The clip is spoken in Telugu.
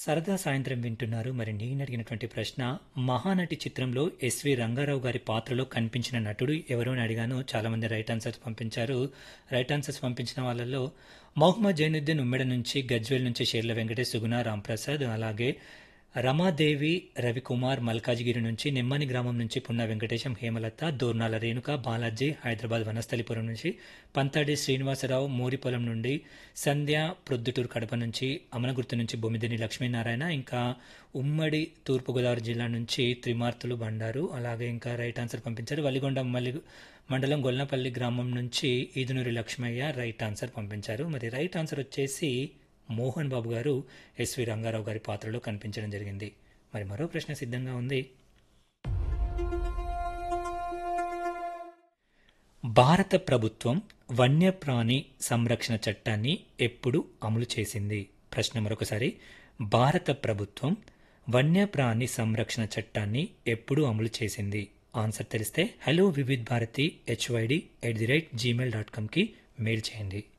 సరదా సాయంత్రం వింటున్నారు మరి నేను అడిగినటువంటి ప్రశ్న మహానటి చిత్రంలో ఎస్వి రంగారావు గారి పాత్రలో కనిపించిన నటుడు ఎవరో అని అడిగాను చాలా మంది రైట్ ఆన్సర్స్ పంపించారు రైట్ ఆన్సర్స్ పంపించిన వాళ్ళలో మహమ్మద్ జైనుద్దీన్ ఉమ్మెడ నుంచి గజ్వేల్ నుంచి షేర్ల వెంకటేష్ సుగుణ రాంప్రసాద్ అలాగే రమాదేవి రవికుమార్ మల్కాజిగిరి నుంచి నిమ్మని గ్రామం నుంచి పున్న వెంకటేశం హేమలత దోర్నాల రేణుక బాలాజీ హైదరాబాద్ వనస్థలిపురం నుంచి పంతాడి శ్రీనివాసరావు మూరిపొలం నుండి సంధ్య ప్రొద్దుటూరు కడప నుంచి అమనగుర్తు నుంచి బొమ్మిదిని లక్ష్మీనారాయణ ఇంకా ఉమ్మడి తూర్పుగోదావరి జిల్లా నుంచి త్రిమార్తులు బండారు అలాగే ఇంకా రైట్ ఆన్సర్ పంపించారు వలిగొండ మల్లి మండలం గొల్లపల్లి గ్రామం నుంచి ఈదునూరి లక్ష్మయ్య రైట్ ఆన్సర్ పంపించారు మరి రైట్ ఆన్సర్ వచ్చేసి మోహన్ బాబు గారు ఎస్వి రంగారావు గారి పాత్రలో కనిపించడం జరిగింది మరి మరో ప్రశ్న సిద్ధంగా ఉంది భారత ప్రభుత్వం వన్యప్రాణి సంరక్షణ చట్టాన్ని ఎప్పుడు అమలు చేసింది ప్రశ్న మరొకసారి భారత ప్రభుత్వం వన్యప్రాణి సంరక్షణ చట్టాన్ని ఎప్పుడు అమలు చేసింది ఆన్సర్ తెలిస్తే hello Vividh Bharati HYD at the rate Gmail dot కామ్కి మెయిల్ చేయండి